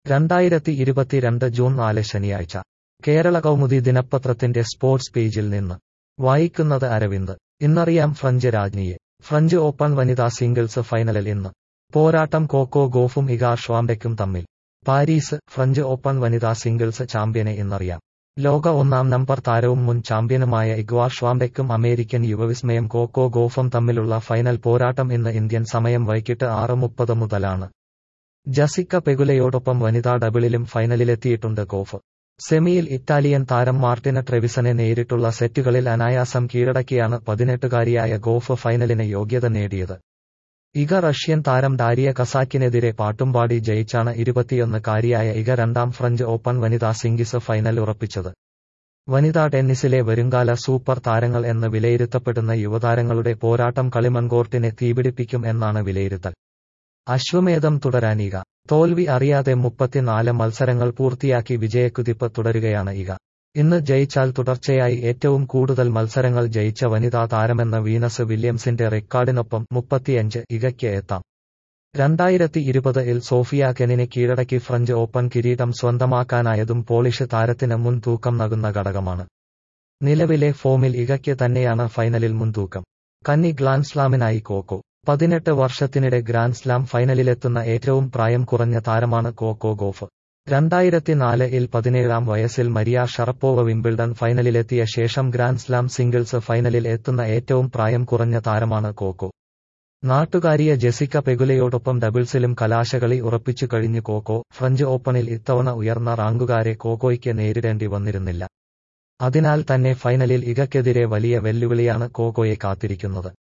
രണ്ടായിരത്തി ഇരുപത്തിരണ്ട് ജൂൺ നാല് ശനിയാഴ്ച കേരള കൗമുദി ദിനപത്രത്തിന്റെ സ്പോർട്സ് പേജിൽ നിന്ന് വായിക്കുന്നത് അരവിന്ദ് ഇന്നറിയാം ഫ്രഞ്ച് രാജ്ഞിയെ ഫ്രഞ്ച് ഓപ്പൺ വനിതാ സിംഗിൾസ് ഫൈനലിൽ ഇന്ന് പോരാട്ടം കോക്കോ ഗോഫും ഇഗാ ഷ്വാംബെക്കും തമ്മിൽ പാരീസ് ഫ്രഞ്ച് ഓപ്പൺ വനിതാ സിംഗിൾസ് ചാമ്പ്യനെ ഇന്നറിയാം ലോക ഒന്നാം നമ്പർ താരവും മുൻ ചാമ്പ്യനുമായ ഇഗ്വാ ഷ്വാംബെക്കും അമേരിക്കൻ യുവവിസ്മയം കോക്കോ ഗോഫും തമ്മിലുള്ള ഫൈനൽ പോരാട്ടം ഇന്ന് ഇന്ത്യൻ സമയം വൈകിട്ട് ആറ് മുപ്പത് മുതലാണ് ജസിക്ക പെഗുലയോടൊപ്പം വനിതാ ഡബിളിലും ഫൈനലിലെത്തിയിട്ടുണ്ട് ഗോഫ് സെമിയിൽ ഇറ്റാലിയൻ താരം മാർട്ടിന ട്രെവിസനെ നേരിട്ടുള്ള സെറ്റുകളിൽ അനായാസം കീഴടക്കിയാണ് പതിനെട്ടുകാരിയായ ഗോഫ് ഫൈനലിന് യോഗ്യത നേടിയത് ഇഗ റഷ്യൻ താരം ഡാരിയ കസാക്കിനെതിരെ പാട്ടുംപാടി ജയിച്ചാണ് ഇരുപത്തിയൊന്നുകാരിയായ ഇഗ രണ്ടാം ഫ്രഞ്ച് ഓപ്പൺ വനിതാ സിംഗിസ് ഫൈനൽ ഉറപ്പിച്ചത് വനിതാ ടെന്നീസിലെ വരുംകാല സൂപ്പർ താരങ്ങൾ എന്ന് വിലയിരുത്തപ്പെടുന്ന യുവതാരങ്ങളുടെ പോരാട്ടം കളിമൺകോർട്ടിനെ തീപിടിപ്പിക്കും എന്നാണ് വിലയിരുത്തൽ അശ്വമേധം തുടരാനിക തോൽവി അറിയാതെ മുപ്പത്തിനാല് മത്സരങ്ങൾ പൂർത്തിയാക്കി വിജയക്കുതിപ്പ് തുടരുകയാണ് ഇക ഇന്ന് ജയിച്ചാൽ തുടർച്ചയായി ഏറ്റവും കൂടുതൽ മത്സരങ്ങൾ ജയിച്ച വനിതാ താരമെന്ന വീനസ് വില്യംസിന്റെ റെക്കോർഡിനൊപ്പം മുപ്പത്തിയഞ്ച് ഇകയ്ക്ക് എത്താം രണ്ടായിരത്തി ഇരുപതിൽ സോഫിയ കെനിനെ കീഴടക്കി ഫ്രഞ്ച് ഓപ്പൺ കിരീടം സ്വന്തമാക്കാനായതും പോളിഷ് താരത്തിന് മുൻതൂക്കം നൽകുന്ന ഘടകമാണ് നിലവിലെ ഫോമിൽ ഇകയ്ക്ക് തന്നെയാണ് ഫൈനലിൽ മുൻതൂക്കം കന്നി ഗ്രാൻഡ്സ്ലാമിനായി കോക്കോ പതിനെട്ട് വർഷത്തിനിടെ ഗ്രാൻഡ്സ്ലാം ഫൈനലിലെത്തുന്ന ഏറ്റവും പ്രായം കുറഞ്ഞ താരമാണ് കോക്കോ ഗോഫ് രണ്ടായിരത്തിനാല് ഇൽ പതിനേഴാം വയസ്സിൽ മരിയ ഷറപ്പോവ വിംബിൾഡൺ ഫൈനലിലെത്തിയ ശേഷം ഗ്രാൻഡ്സ്ലാം സിംഗിൾസ് ഫൈനലിൽ എത്തുന്ന ഏറ്റവും പ്രായം കുറഞ്ഞ താരമാണ് കോക്കോ നാട്ടുകാരിയ ജെസിക്ക പെഗുലയോടൊപ്പം ഡബിൾസിലും കലാശകളി ഉറപ്പിച്ചു കഴിഞ്ഞു കോക്കോ ഫ്രഞ്ച് ഓപ്പണിൽ ഇത്തവണ ഉയർന്ന റാങ്കുകാരെ കോക്കോയ്ക്ക് നേരിടേണ്ടി വന്നിരുന്നില്ല അതിനാൽ തന്നെ ഫൈനലിൽ ഇകയ്ക്കെതിരെ വലിയ വെല്ലുവിളിയാണ് കോക്കോയെ കാത്തിരിക്കുന്നത്